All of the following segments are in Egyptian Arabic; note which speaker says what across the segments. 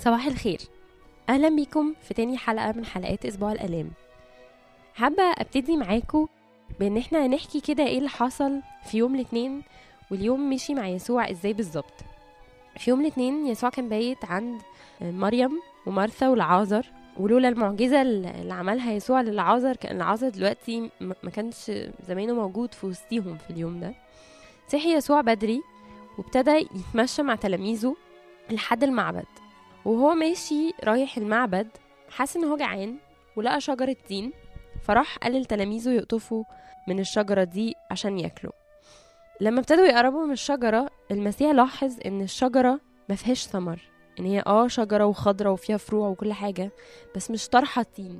Speaker 1: صباح الخير اهلا بيكم في تاني حلقه من حلقات اسبوع الالام حابه ابتدي معاكم بان احنا نحكي كده ايه اللي حصل في يوم الاثنين واليوم مشي مع يسوع ازاي بالظبط في يوم الاثنين يسوع كان بايت عند مريم ومارثا والعازر ولولا المعجزه اللي عملها يسوع للعازر كان العازر دلوقتي ما كانش زمانه موجود في وسطيهم في اليوم ده صحي يسوع بدري وابتدى يتمشى مع تلاميذه لحد المعبد وهو ماشي رايح المعبد حس ان هو جعان ولقى شجرة تين فراح قال لتلاميذه يقطفوا من الشجرة دي عشان ياكلوا لما ابتدوا يقربوا من الشجرة المسيح لاحظ ان الشجرة ما فيهاش ثمر ان هي اه شجرة وخضرة وفيها فروع وكل حاجة بس مش طرحة تين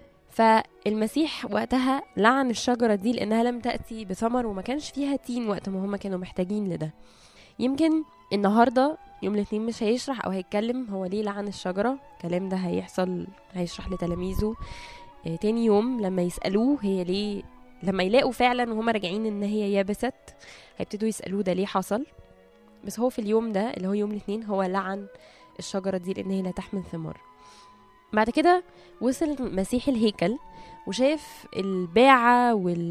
Speaker 1: فالمسيح وقتها لعن الشجرة دي لأنها لم تأتي بثمر وما كانش فيها تين وقت ما هما كانوا محتاجين لده يمكن النهاردة يوم الاثنين مش هيشرح أو هيتكلم هو ليه لعن الشجرة الكلام ده هيحصل هيشرح لتلاميذه اه تاني يوم لما يسألوه هي ليه لما يلاقوا فعلا وهما راجعين ان هي يابست هيبتدوا يسألوه ده ليه حصل بس هو في اليوم ده اللي هو يوم الاثنين هو لعن الشجرة دي لأن هي لا تحمل ثمار بعد كده وصل المسيح الهيكل وشاف الباعة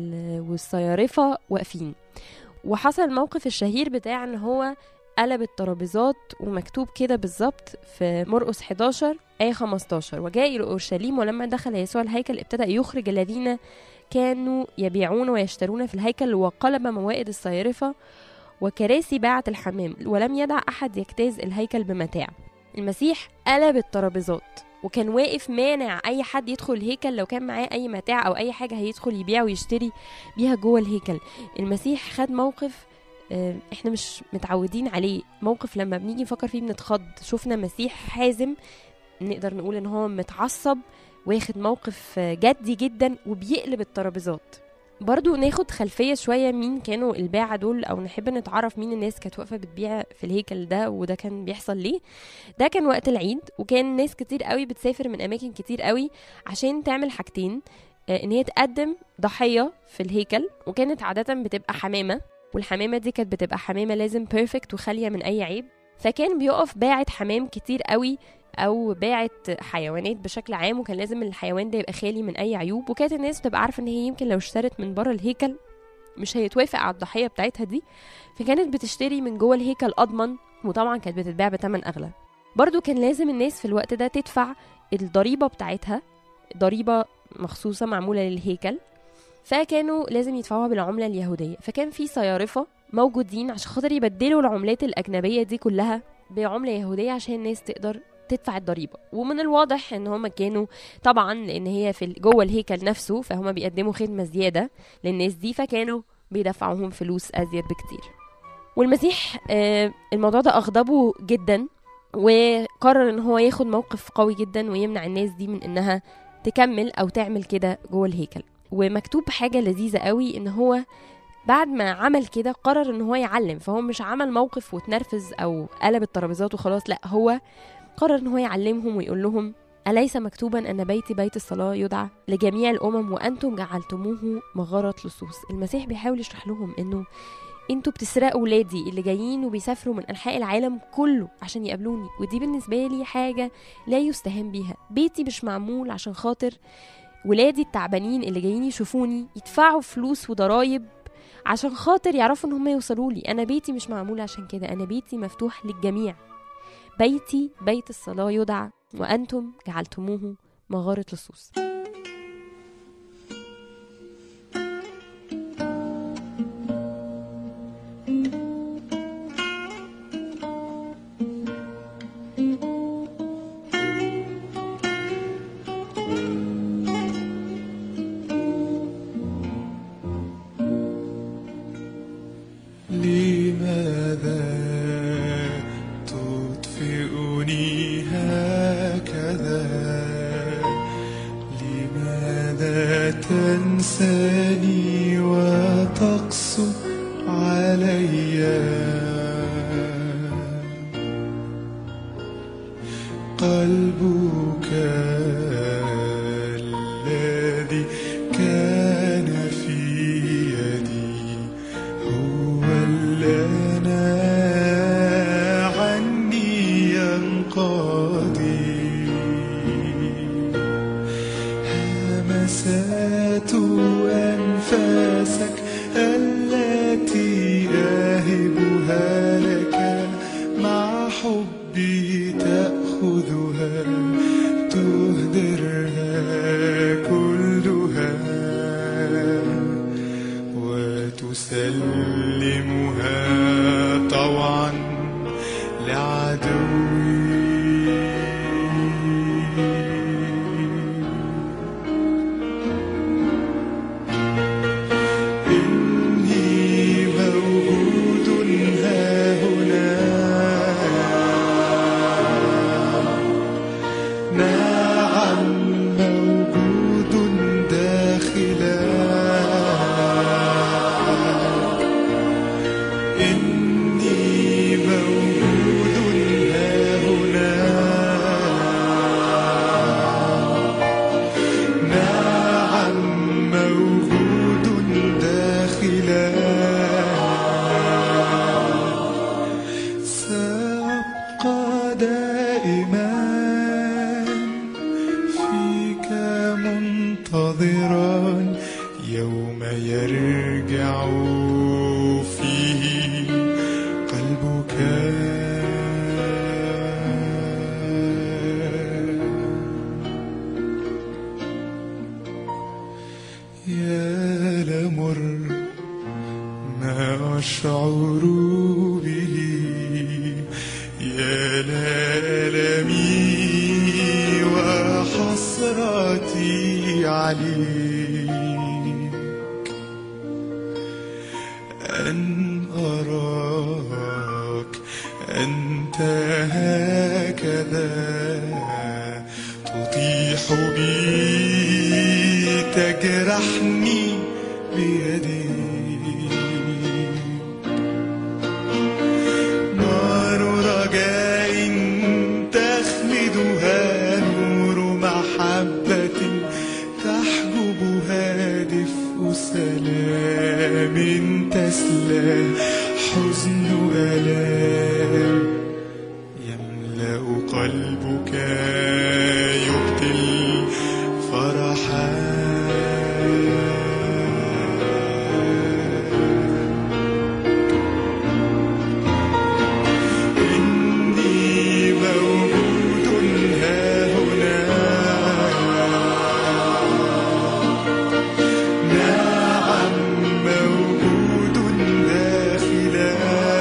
Speaker 1: والصيارفة واقفين وحصل الموقف الشهير بتاع ان هو قلب الترابيزات ومكتوب كده بالظبط في مرقس 11 آية 15 وجاء إلى أورشليم ولما دخل يسوع الهيكل ابتدأ يخرج الذين كانوا يبيعون ويشترون في الهيكل وقلب موائد الصيارفة وكراسي باعة الحمام ولم يدع أحد يجتاز الهيكل بمتاع المسيح قلب الترابيزات وكان واقف مانع اي حد يدخل الهيكل لو كان معاه اي متاع او اي حاجه هيدخل يبيع ويشتري بيها جوه الهيكل المسيح خد موقف احنا مش متعودين عليه موقف لما بنيجي نفكر فيه بنتخض شفنا مسيح حازم نقدر نقول ان هو متعصب واخد موقف جدي جدا وبيقلب الترابيزات برضو ناخد خلفية شوية مين كانوا الباعة دول أو نحب نتعرف مين الناس كانت واقفة بتبيع في الهيكل ده وده كان بيحصل ليه ده كان وقت العيد وكان ناس كتير قوي بتسافر من أماكن كتير قوي عشان تعمل حاجتين إن هي تقدم ضحية في الهيكل وكانت عادة بتبقى حمامة والحمامة دي كانت بتبقى حمامة لازم بيرفكت وخالية من أي عيب فكان بيقف باعة حمام كتير قوي او باعت حيوانات بشكل عام وكان لازم الحيوان ده يبقى خالي من اي عيوب وكانت الناس بتبقى عارفه ان هي يمكن لو اشترت من بره الهيكل مش هيتوافق على الضحيه بتاعتها دي فكانت بتشتري من جوه الهيكل اضمن وطبعا كانت بتتباع بتمن اغلى برضو كان لازم الناس في الوقت ده تدفع الضريبه بتاعتها ضريبه مخصوصه معموله للهيكل فكانوا لازم يدفعوها بالعمله اليهوديه فكان في صيارفه موجودين عشان خاطر يبدلوا العملات الاجنبيه دي كلها بعمله يهوديه عشان الناس تقدر تدفع الضريبه ومن الواضح ان هم كانوا طبعا لان هي في جوه الهيكل نفسه فهم بيقدموا خدمه زياده للناس دي فكانوا بيدفعوهم فلوس ازيد بكتير والمسيح الموضوع ده اغضبه جدا وقرر ان هو ياخد موقف قوي جدا ويمنع الناس دي من انها تكمل او تعمل كده جوه الهيكل ومكتوب حاجه لذيذه قوي ان هو بعد ما عمل كده قرر ان هو يعلم فهو مش عمل موقف وتنرفز او قلب الترابيزات وخلاص لا هو قرر ان هو يعلمهم ويقول لهم أليس مكتوبا أن بيتي بيت الصلاة يدعى لجميع الأمم وأنتم جعلتموه مغارة لصوص المسيح بيحاول يشرح لهم إنه انتوا بتسرقوا ولادي اللي جايين وبيسافروا من أنحاء العالم كله عشان يقابلوني ودي بالنسبة لي حاجة لا يستهان بيها بيتي مش معمول عشان خاطر ولادي التعبانين اللي جايين يشوفوني يدفعوا فلوس وضرايب عشان خاطر يعرفوا ان هم يوصلوا لي انا بيتي مش معمول عشان كده انا بيتي مفتوح للجميع بيتي بيت الصلاة يدعى وأنتم جعلتموه مغارة لصوص
Speaker 2: تنساني وتقسو علي قلبك الذي كان في يدي هو الذي عني ينقضي لمسات أنفاسك التي أهبها لك مع حبي تأخذها تهدرها كلها وتسلمها طوعا لعدوي إني موجود ها هنا نعم موجود داخلا إني موجود ها هنا نعم موجود داخلا سأبقى دائما فيك منتظرا يوم يرجع فيه قلبك يا لمر ما أشعر به يا لألمي وحسرتي عليك أن أراك أنت هكذا تطيح بي تجرحني بيديك نار رجاء تخلدها نور محبة تحجبها دفء سلام تسلى حزن ألام يملأ قلبك يبدي الفرحان إني موجود ها هنا نعم موجود داخلا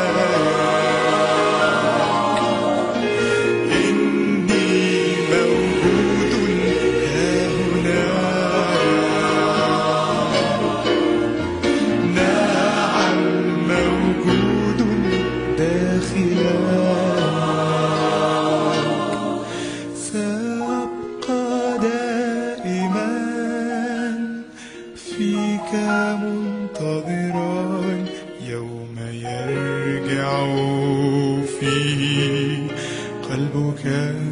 Speaker 2: إني موجود ها هنا نعم موجود داخلا سأبقى دائما فيك منتظرا يوم يرجع فيه قلبك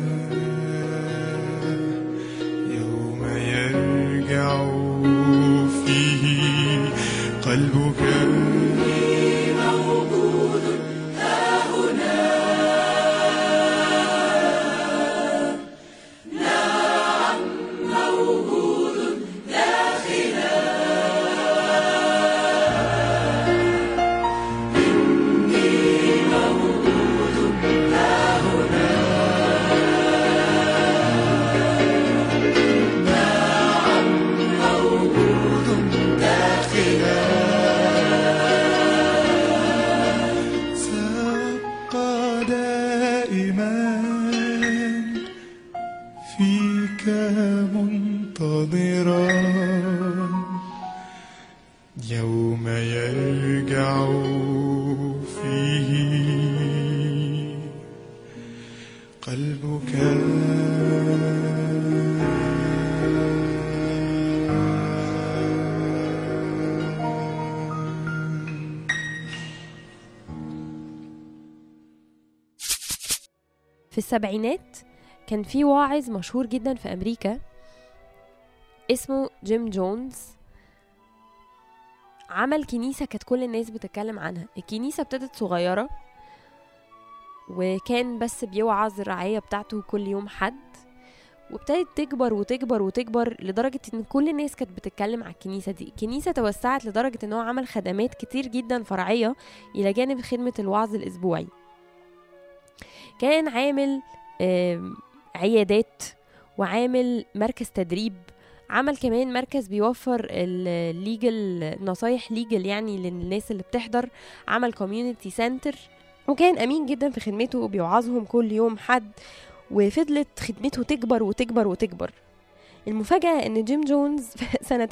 Speaker 2: يوم يرجع فيه قلبك سأبقى دائما فيك منتظرا يوم يرجع فيه قلبك
Speaker 1: في السبعينات كان في واعظ مشهور جدا في أمريكا اسمه جيم جونز عمل كنيسة كانت كل الناس بتتكلم عنها الكنيسة ابتدت صغيرة وكان بس بيوعظ الرعاية بتاعته كل يوم حد وابتدت تكبر وتكبر وتكبر لدرجة ان كل الناس كانت بتتكلم على الكنيسة دي الكنيسة توسعت لدرجة ان هو عمل خدمات كتير جدا فرعية الى جانب خدمة الوعظ الاسبوعي كان عامل آم، عيادات وعامل مركز تدريب عمل كمان مركز بيوفر الليجل نصايح ليجل يعني للناس اللي بتحضر عمل كوميونتي سنتر وكان امين جدا في خدمته وبيوعظهم كل يوم حد وفضلت خدمته تكبر وتكبر وتكبر المفاجأة إن جيم جونز في سنة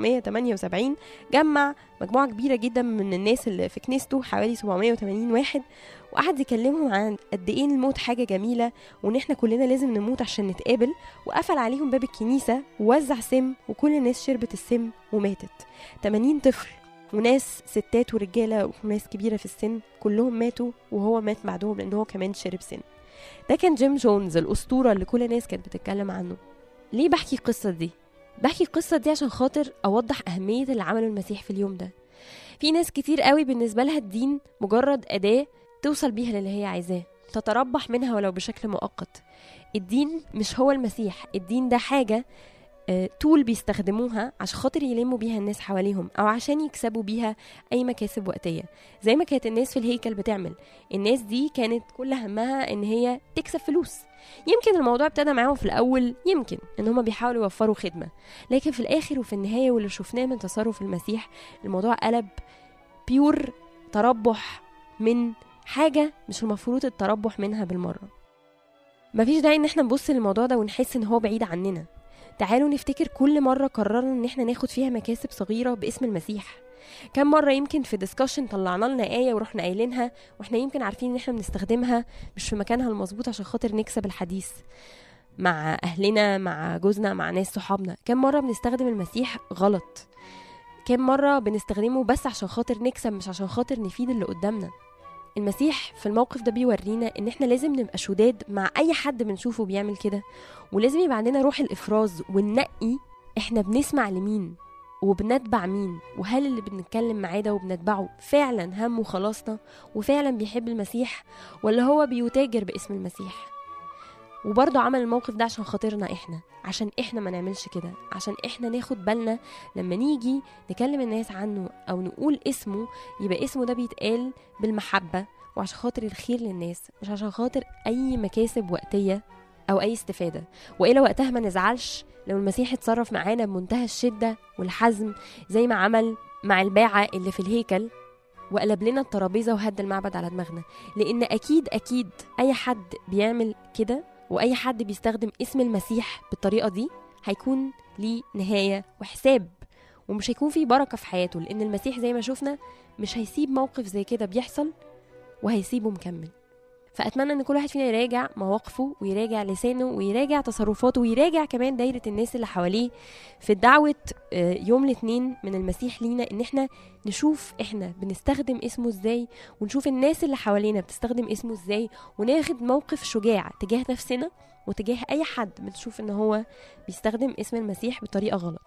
Speaker 1: 1978 جمع مجموعة كبيرة جدا من الناس اللي في كنيسته حوالي 780 واحد وقعد يكلمهم عن قد إيه الموت حاجة جميلة وإن إحنا كلنا لازم نموت عشان نتقابل وقفل عليهم باب الكنيسة ووزع سم وكل الناس شربت السم وماتت 80 طفل وناس ستات ورجالة وناس كبيرة في السن كلهم ماتوا وهو مات بعدهم لأن هو كمان شرب سم ده كان جيم جونز الأسطورة اللي كل الناس كانت بتتكلم عنه ليه بحكي القصة دي؟ بحكي القصة دي عشان خاطر أوضح أهمية اللي عمله المسيح في اليوم ده في ناس كتير قوي بالنسبة لها الدين مجرد أداة توصل بيها للي هي عايزاه تتربح منها ولو بشكل مؤقت الدين مش هو المسيح الدين ده حاجة تول بيستخدموها عشان خاطر يلموا بيها الناس حواليهم او عشان يكسبوا بيها اي مكاسب وقتيه زي ما كانت الناس في الهيكل بتعمل الناس دي كانت كل همها ان هي تكسب فلوس يمكن الموضوع ابتدى معاهم في الاول يمكن ان هم بيحاولوا يوفروا خدمه لكن في الاخر وفي النهايه واللي شفناه من تصرف المسيح الموضوع قلب بيور تربح من حاجه مش المفروض التربح منها بالمره مفيش داعي ان احنا نبص للموضوع ده ونحس ان هو بعيد عننا تعالوا نفتكر كل مرة قررنا ان احنا ناخد فيها مكاسب صغيرة باسم المسيح كم مرة يمكن في ديسكشن طلعنا لنا آية ورحنا قايلينها واحنا يمكن عارفين ان احنا بنستخدمها مش في مكانها المظبوط عشان خاطر نكسب الحديث مع أهلنا مع جوزنا مع ناس صحابنا كم مرة بنستخدم المسيح غلط كم مرة بنستخدمه بس عشان خاطر نكسب مش عشان خاطر نفيد اللي قدامنا المسيح في الموقف ده بيورينا ان احنا لازم نبقى شداد مع اي حد بنشوفه بيعمل كده ولازم يبقى عندنا روح الافراز وننقي احنا بنسمع لمين وبنتبع مين وهل اللي بنتكلم معاه ده وبنتبعه فعلا همه خلاصنا وفعلا بيحب المسيح ولا هو بيتاجر باسم المسيح وبرضه عمل الموقف ده عشان خاطرنا احنا عشان احنا ما نعملش كده عشان احنا ناخد بالنا لما نيجي نكلم الناس عنه او نقول اسمه يبقى اسمه ده بيتقال بالمحبة وعشان خاطر الخير للناس مش عشان خاطر اي مكاسب وقتية او اي استفادة والا وقتها ما نزعلش لو المسيح اتصرف معانا بمنتهى الشدة والحزم زي ما عمل مع الباعة اللي في الهيكل وقلب لنا الترابيزة وهد المعبد على دماغنا لأن أكيد أكيد أي حد بيعمل كده وأي حد بيستخدم اسم المسيح بالطريقة دي هيكون ليه نهاية وحساب ومش هيكون فيه بركة في حياته لأن المسيح زي ما شفنا مش هيسيب موقف زي كده بيحصل وهيسيبه مكمل فأتمنى إن كل واحد فينا يراجع مواقفه ويراجع لسانه ويراجع تصرفاته ويراجع كمان دايرة الناس اللي حواليه في دعوة يوم الاثنين من المسيح لينا إن احنا نشوف احنا بنستخدم اسمه ازاي ونشوف الناس اللي حوالينا بتستخدم اسمه ازاي وناخد موقف شجاع تجاه نفسنا وتجاه أي حد بنشوف إن هو بيستخدم اسم المسيح بطريقة غلط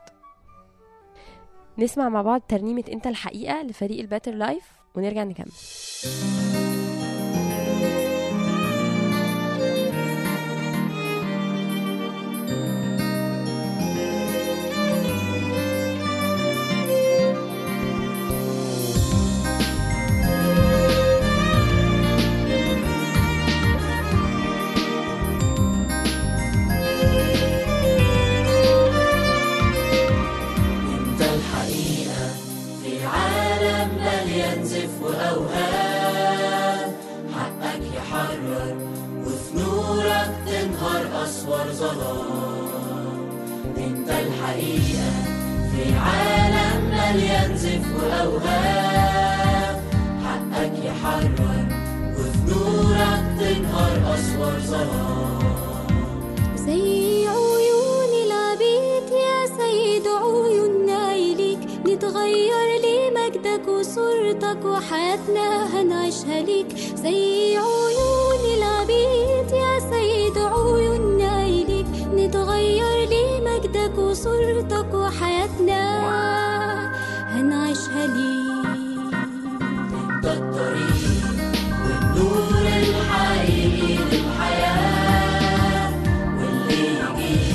Speaker 1: نسمع مع بعض ترنيمة انت الحقيقة لفريق الباتر لايف ونرجع نكمل
Speaker 3: انت الحقيقة في عالم مليان زف وأوهام حقك يحرر وفي نورك تنهار أسوار ظلام انت الحقيقة في عالم مليان زف وأوهام حقك يحرر وفي نورك تنهار أسوار ظلام
Speaker 4: زي عيون العبيد يا سيد عيوننا إليك نتغير لمجدك وصورتك وحياتنا هنعيشها ليك زي عيون العبيد يا سيد عيوننا إليك نتغير لمجدك وصورتك وحياتنا هنعيشها ليك
Speaker 3: انت الطريق والنور الحقيقي للحياة واللي يجي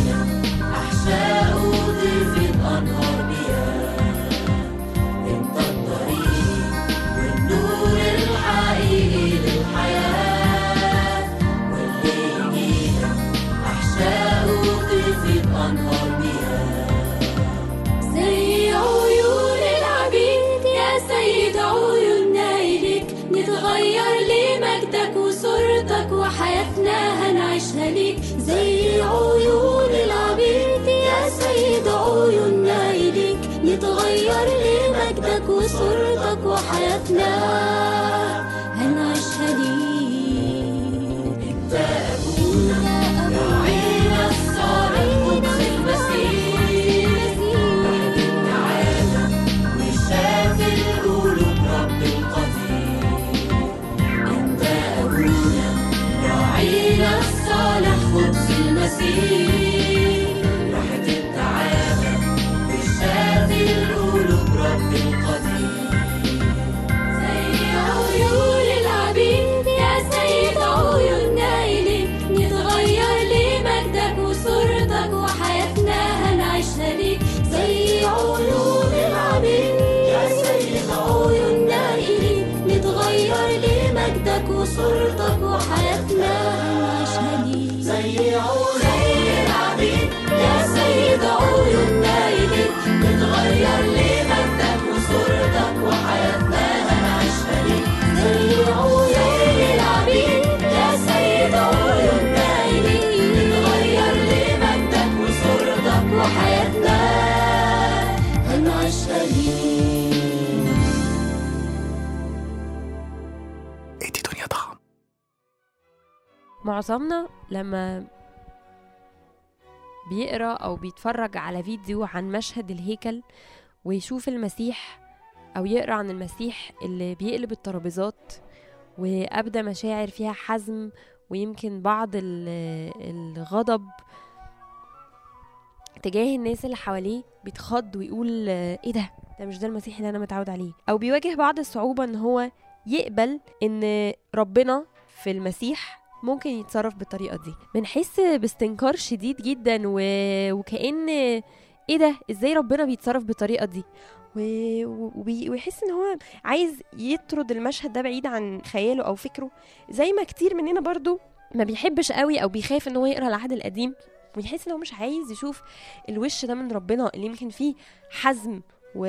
Speaker 4: وحياتنا هنعيشها ليك
Speaker 3: انت ابونا راعينا الصالح قدس المسيح واحد التعالى وشاف القلوب رب القدير انت ابونا راعينا الصالح قدس المسيح راحة التعالى وشاف القلوب رب القدير
Speaker 4: زي عيون العبيد يا سيد عيوننا إليك نتغير لمجدك وصورتك وحياتنا هنعيشها ليك زي عيون العبيد يا سيد عيوننا إليك نتغير لمجدك وصورتك وحياتنا هنعيشها ليك
Speaker 3: زي عيون العبيد يا سيد عيوننا إليك نتغير لمجدك وصورتك وحياتنا هنعيشها ليك زي عيون العبيد يا سيد عيوننا إليك نتغير لمجدك وصورتك وحياتنا
Speaker 4: هنعيشها ليك
Speaker 2: ادي دنيا طعم
Speaker 1: معظمنا لما بيقرا او بيتفرج على فيديو عن مشهد الهيكل ويشوف المسيح او يقرا عن المسيح اللي بيقلب الترابيزات وابدى مشاعر فيها حزم ويمكن بعض ال- الغضب تجاه الناس اللي حواليه بيتخض ويقول آه، ايه ده ده مش ده المسيح اللي انا متعود عليه او بيواجه بعض الصعوبه ان هو يقبل ان ربنا في المسيح ممكن يتصرف بالطريقه دي بنحس باستنكار شديد جدا و... وكأن ايه ده ازاي ربنا بيتصرف بالطريقه دي و... وبي... ويحس ان هو عايز يطرد المشهد ده بعيد عن خياله او فكره زي ما كتير مننا برضو ما بيحبش قوي او بيخاف ان هو يقرا العهد القديم ويحس ان هو مش عايز يشوف الوش ده من ربنا اللي يمكن فيه حزم و...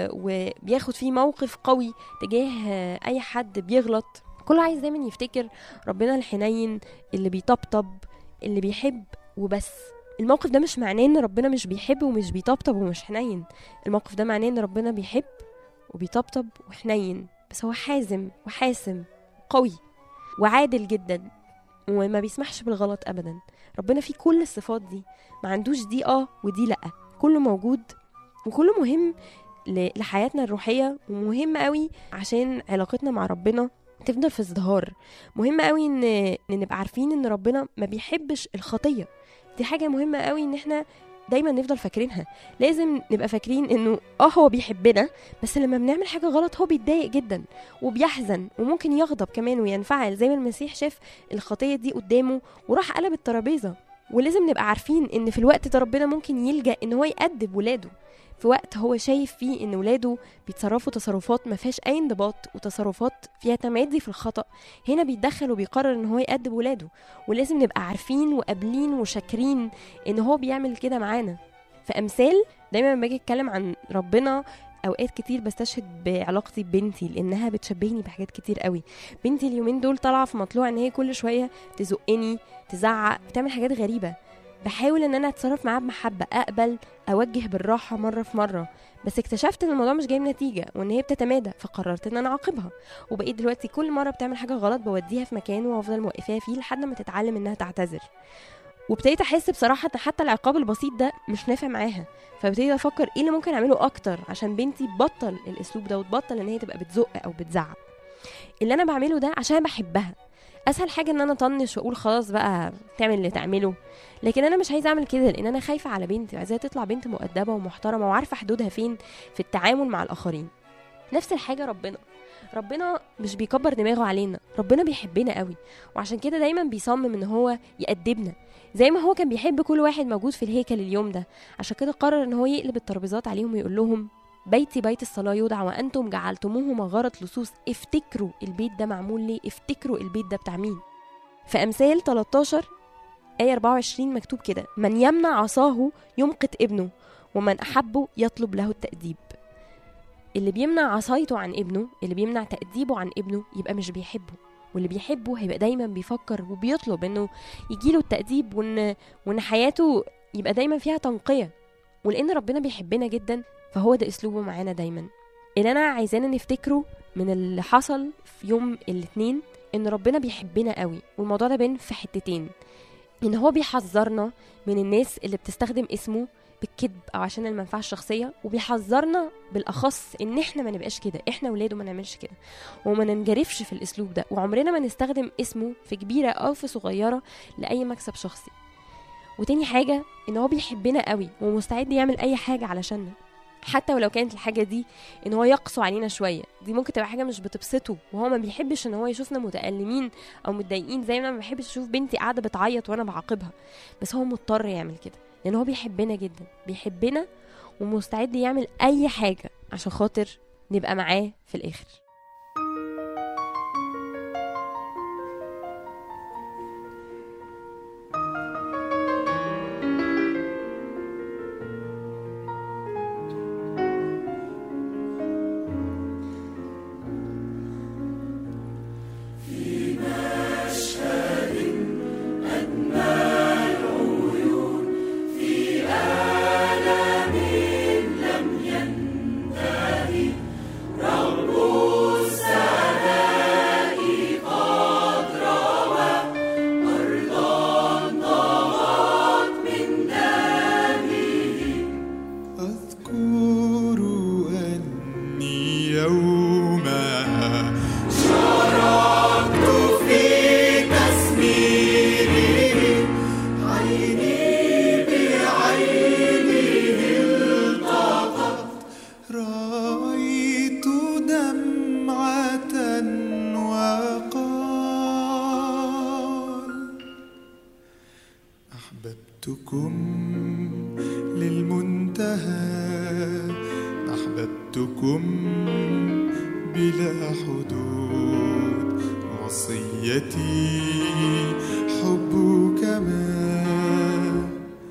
Speaker 1: وبياخد فيه موقف قوي تجاه اي حد بيغلط كله عايز دايما يفتكر ربنا الحنين اللي بيطبطب اللي بيحب وبس الموقف ده مش معناه ان ربنا مش بيحب ومش بيطبطب ومش حنين الموقف ده معناه ان ربنا بيحب وبيطبطب وحنين بس هو حازم وحاسم قوي وعادل جدا وما بيسمحش بالغلط ابدا ربنا فيه كل الصفات دي ما عندوش دي اه ودي لا كله موجود وكله مهم ل- لحياتنا الروحية ومهم قوي عشان علاقتنا مع ربنا تفضل في ازدهار مهم قوي ان ان نبقى عارفين ان ربنا ما بيحبش الخطيه دي حاجه مهمه قوي ان احنا دايما نفضل فاكرينها لازم نبقى فاكرين انه اه هو بيحبنا بس لما بنعمل حاجه غلط هو بيتضايق جدا وبيحزن وممكن يغضب كمان وينفعل زي ما المسيح شاف الخطيه دي قدامه وراح قلب الترابيزه ولازم نبقى عارفين ان في الوقت ده ربنا ممكن يلجا ان هو يأدب ولاده في وقت هو شايف فيه ان ولاده بيتصرفوا تصرفات ما فيهاش اي انضباط وتصرفات فيها تمادي في الخطأ هنا بيتدخل وبيقرر ان هو يأدب ولاده ولازم نبقى عارفين وقابلين وشاكرين ان هو بيعمل كده معانا في امثال دايما لما باجي اتكلم عن ربنا اوقات كتير بستشهد بعلاقتي ببنتي لانها بتشبهني بحاجات كتير قوي بنتي اليومين دول طالعه في مطلوع ان هي كل شويه تزقني تزعق بتعمل حاجات غريبه بحاول ان انا اتصرف معاها بمحبه اقبل اوجه بالراحه مره في مره بس اكتشفت ان الموضوع مش جايب نتيجه وان هي بتتمادى فقررت ان انا اعاقبها وبقيت دلوقتي كل مره بتعمل حاجه غلط بوديها في مكان وافضل موقفاها فيه لحد ما تتعلم انها تعتذر وابتديت احس بصراحه ان حتى العقاب البسيط ده مش نافع معاها فابتديت افكر ايه اللي ممكن اعمله اكتر عشان بنتي تبطل الاسلوب ده وتبطل ان هي تبقى بتزق او بتزعق اللي انا بعمله ده عشان بحبها اسهل حاجه ان انا اطنش واقول خلاص بقى تعمل اللي تعمله لكن انا مش عايزه اعمل كده لان انا خايفه على بنتي عايزاها تطلع بنت مؤدبه ومحترمه وعارفه حدودها فين في التعامل مع الاخرين نفس الحاجه ربنا ربنا مش بيكبر دماغه علينا ربنا بيحبنا قوي وعشان كده دايما بيصمم ان هو يأدبنا زي ما هو كان بيحب كل واحد موجود في الهيكل اليوم ده عشان كده قرر ان هو يقلب الترابيزات عليهم ويقول لهم بيتي بيت الصلاة يودع وأنتم جعلتموه مغارة لصوص افتكروا البيت ده معمول ليه افتكروا البيت ده بتاع مين في أمثال 13 آية 24 مكتوب كده من يمنع عصاه يمقت ابنه ومن أحبه يطلب له التأديب اللي بيمنع عصايته عن ابنه اللي بيمنع تأديبه عن ابنه يبقى مش بيحبه واللي بيحبه هيبقى دايما بيفكر وبيطلب انه يجيله التأديب وان وان حياته يبقى دايما فيها تنقية ولان ربنا بيحبنا جدا فهو ده اسلوبه معانا دايما اللي انا عايزانا نفتكره من اللي حصل في يوم الاثنين ان ربنا بيحبنا قوي والموضوع ده بين في حتتين ان هو بيحذرنا من الناس اللي بتستخدم اسمه بالكذب او عشان المنفعه الشخصيه وبيحذرنا بالاخص ان احنا ما نبقاش كده احنا ولاده ما نعملش كده وما ننجرفش في الاسلوب ده وعمرنا ما نستخدم اسمه في كبيره او في صغيره لاي مكسب شخصي وتاني حاجه ان هو بيحبنا قوي ومستعد يعمل اي حاجه علشاننا حتى ولو كانت الحاجه دي ان هو يقسو علينا شويه دي ممكن تبقى حاجه مش بتبسطه وهو ما بيحبش ان هو يشوفنا متالمين او متضايقين زي ما أنا ما بحبش اشوف بنتي قاعده بتعيط وانا بعاقبها بس هو مضطر يعمل كده لان هو بيحبنا جدا بيحبنا ومستعد يعمل اي حاجه عشان خاطر نبقى معاه في الاخر
Speaker 5: أذكر أني يومها شاركت في تسميره عيني بعينه التقت رأيت دمعة وقال أحببتكم للمنتهى أحببتكم بلا حدود وصيتي حبك ما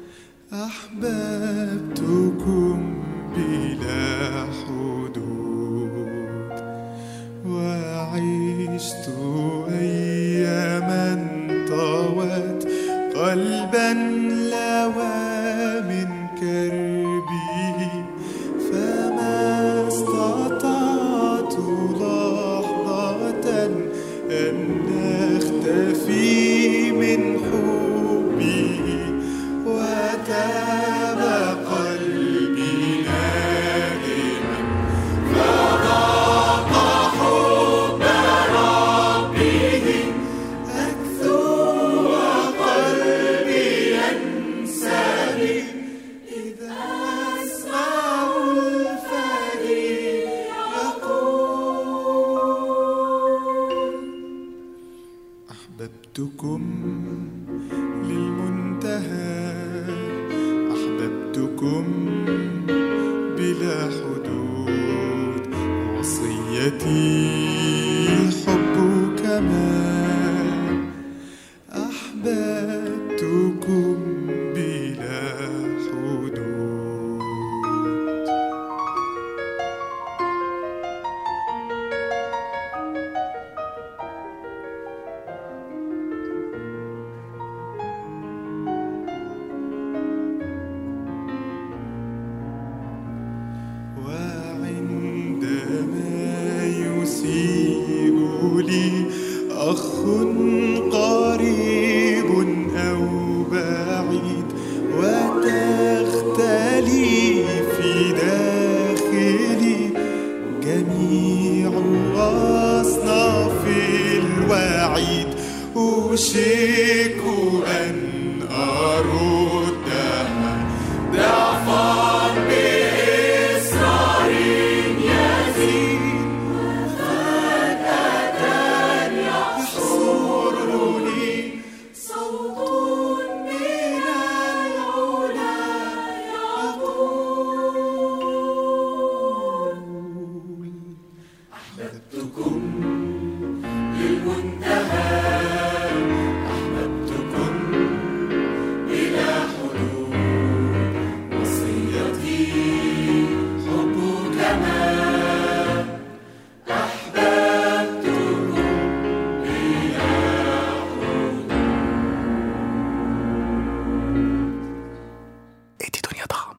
Speaker 5: أحببتكم بلا حدود وعشت أياما طوت قلبا لوى من كربه فما استطعت لحظة أن أختفي من حبه وتاب قلبي نادما فضاق حب ربه أكثر وقلبي ينسى إذا أسمع الفريق يقول أحببتكم للمنتهى أحببتكم بلا حدود وصيتي حبك ما أحببتكم بلا حدود وعندما يسيء لي أخ قريب أو بعيد وتختلي في داخلي جميع أصناف الوعيد أوشك أن أردها ضعفا بإصرار يزيد فجأة يحصرني صوت من العلا يقول أحببتكم للمنتهى